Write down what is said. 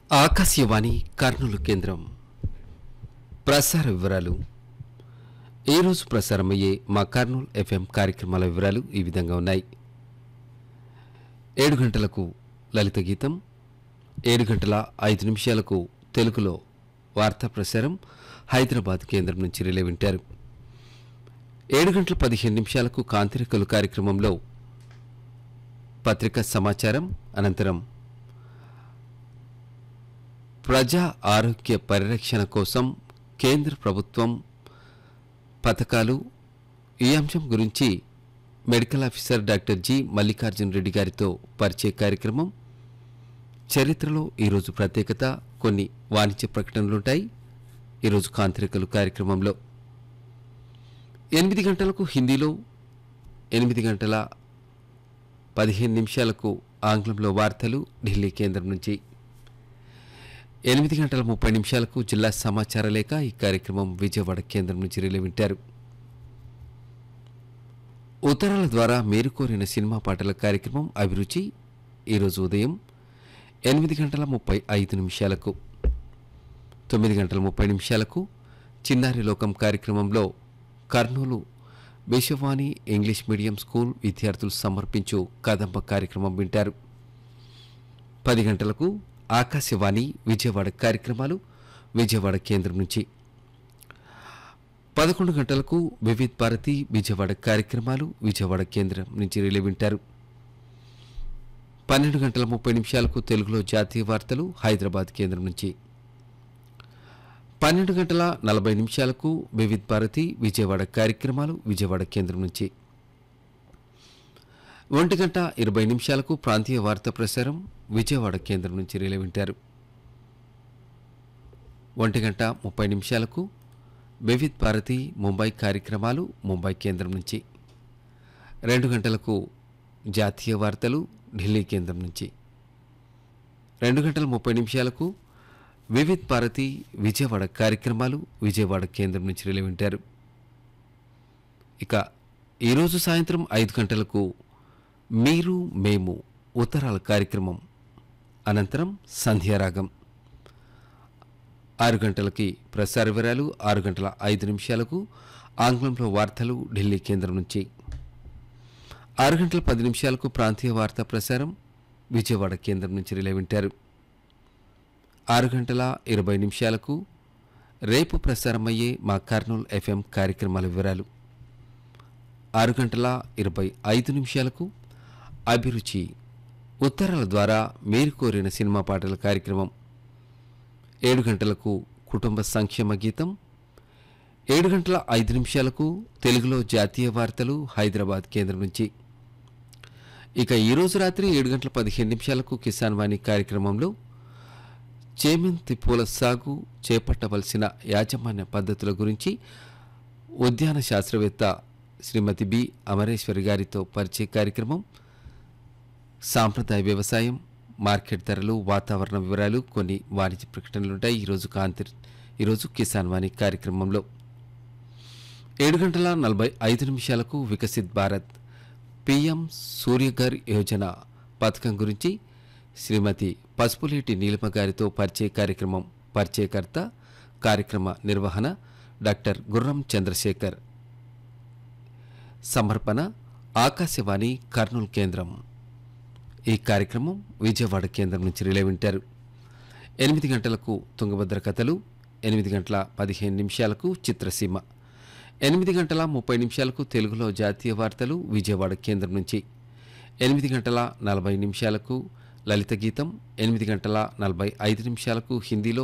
ఆకాశవాణి కర్నూలు కేంద్రం ప్రసార వివరాలు ఈరోజు ప్రసారమయ్యే మా కర్నూలు ఎఫ్ఎం కార్యక్రమాల వివరాలు ఈ విధంగా ఉన్నాయి ఏడు గంటలకు లలిత గీతం ఏడు గంటల ఐదు నిమిషాలకు తెలుగులో వార్తా ప్రసారం హైదరాబాద్ కేంద్రం నుంచి రిలే వింటారు ఏడు గంటల పదిహేను నిమిషాలకు కాంతిరికలు కార్యక్రమంలో పత్రికా సమాచారం అనంతరం ప్రజా ఆరోగ్య పరిరక్షణ కోసం కేంద్ర ప్రభుత్వం పథకాలు ఈ అంశం గురించి medical officer doctor G Mallikarjuna Reddy గారితో పరిచయ కార్యక్రమం చరిత్రలో ఈరోజు ప్రత్యేకత కొన్ని వాణిజ్య ప్రకటనలుంటాయి ఈరోజు కాంతిరికలు కార్యక్రమంలో ఎనిమిది గంటలకు హిందీలో ఎనిమిది గంటల పదిహేను నిమిషాలకు ఆంగ్లంలో వార్తలు ఢిల్లీ కేంద్రం నుంచి ఎనిమిది గంటల ముప్పై నిమిషాలకు జిల్లా సమాచార లేఖ ఈ కార్యక్రమం విజయవాడ కేంద్రం నుంచి రిలే వింటారు ఉత్తరాల ద్వారా మీరు కోరిన సినిమా పాటల కార్యక్రమం అభిరుచి ఈరోజు ఉదయం ఎనిమిది గంటల ముప్పై ఐదు నిమిషాలకు తొమ్మిది గంటల ముప్పై నిమిషాలకు చిన్నారి లోకం కార్యక్రమంలో Kurnool Vishwavani English medium school విద్యార్థులు సమర్పించు కదంబ కార్యక్రమం వింటారు పది గంటలకు ఆకాశవాణి విజయవాడ కార్యక్రమాలు విజయవాడ కేంద్రం నుంచి పదకొండు గంటలకు వివిధ్ భారతి విజయవాడ కార్యక్రమాలు విజయవాడ కేంద్రం నుంచి రిలే వింటారు పన్నెండు గంటల ముప్పై నిమిషాలకు తెలుగులో జాతీయ వార్తలు హైదరాబాద్ కేంద్రం నుంచి పన్నెండు గంటల నలభై నిమిషాలకు వివిధ్ భారతి విజయవాడ కార్యక్రమాలు విజయవాడ కేంద్రం నుంచి ఒంటి గంట ఇరవై నిమిషాలకు ప్రాంతీయ వార్తా ప్రసారం విజయవాడ కేంద్రం నుంచి రిలే వింటారు ఒంటి గంట ముప్పై నిమిషాలకు వివిధ్ భారతి ముంబై కార్యక్రమాలు ముంబై కేంద్రం నుంచి రెండు గంటలకు జాతీయ వార్తలు ఢిల్లీ కేంద్రం నుంచి రెండు గంటల ముప్పై నిమిషాలకు వివిధ్ భారతి విజయవాడ కార్యక్రమాలు విజయవాడ కేంద్రం నుంచి రిలే వింటారు ఇక ఈరోజు సాయంత్రం ఐదు గంటలకు మీరు మేము ఉత్తరాల కార్యక్రమం అనంతరం సంధ్యారాగం ఆరు గంటలకి ప్రసార వివరాలు ఆరు గంటల ఐదు నిమిషాలకు ఆంగ్లంలో వార్తలు ఢిల్లీ కేంద్రం నుంచి ఆరు గంటల పది నిమిషాలకు ప్రాంతీయ వార్తా ప్రసారం విజయవాడ కేంద్రం నుంచి రిలే వింటారు ఆరు గంటల ఇరవై నిమిషాలకు రేపు ప్రసారమయ్యే మా కర్నూలు ఎఫ్ఎం కార్యక్రమాల వివరాలు ఆరు గంటల ఇరవై ఐదు నిమిషాలకు అభిరుచి ఉత్తరాల ద్వారా మీరు కోరిన సినిమా పాటల కార్యక్రమం ఏడు గంటలకు కుటుంబ సంక్షేమ గీతం ఏడు గంటల ఐదు నిమిషాలకు తెలుగులో జాతీయ వార్తలు హైదరాబాద్ కేంద్రం నుంచి ఇక ఈరోజు రాత్రి ఏడు గంటల పదిహేను నిమిషాలకు కిసాన్ వాణి కార్యక్రమంలో చేమంతి పూల సాగు చేపట్టవలసిన యాజమాన్య పద్ధతుల గురించి ఉద్యాన శాస్త్రవేత్త శ్రీమతి బి అమరేశ్వరి గారితో పరిచయ కార్యక్రమం సాంప్రదాయ వ్యవసాయం మార్కెట్ ధరలు వాతావరణ వివరాలు కొన్ని వాణిజ్య ప్రకటనలుంటాయి ఈరోజు కాంతి ఈరోజు కిసాన్ వాణి కార్యక్రమంలో ఏడు గంటల నలభై ఐదు నిమిషాలకు వికసిత్ భారత్ పిఎం సూర్యఘర్ యోజన పథకం గురించి శ్రీమతి పసుపులేటి నీలిమ గారితో పరిచయ కార్యక్రమం పరిచయకర్త కార్యక్రమ నిర్వహణ డాక్టర్ గుర్రం చంద్రశేఖర్ సమర్పణ ఆకాశవాణి కర్నూలు కేంద్రం ఈ కార్యక్రమం విజయవాడ కేంద్రం నుంచి రిలే వింటారు ఎనిమిది గంటలకు తుంగభద్ర కథలు ఎనిమిది గంటల పదిహేను నిమిషాలకు చిత్రసీమ ఎనిమిది గంటల ముప్పై నిమిషాలకు తెలుగులో జాతీయ వార్తలు విజయవాడ కేంద్రం నుంచి ఎనిమిది గంటల నలభై నిమిషాలకు లలిత గీతం ఎనిమిది గంటల నలభై ఐదు నిమిషాలకు హిందీలో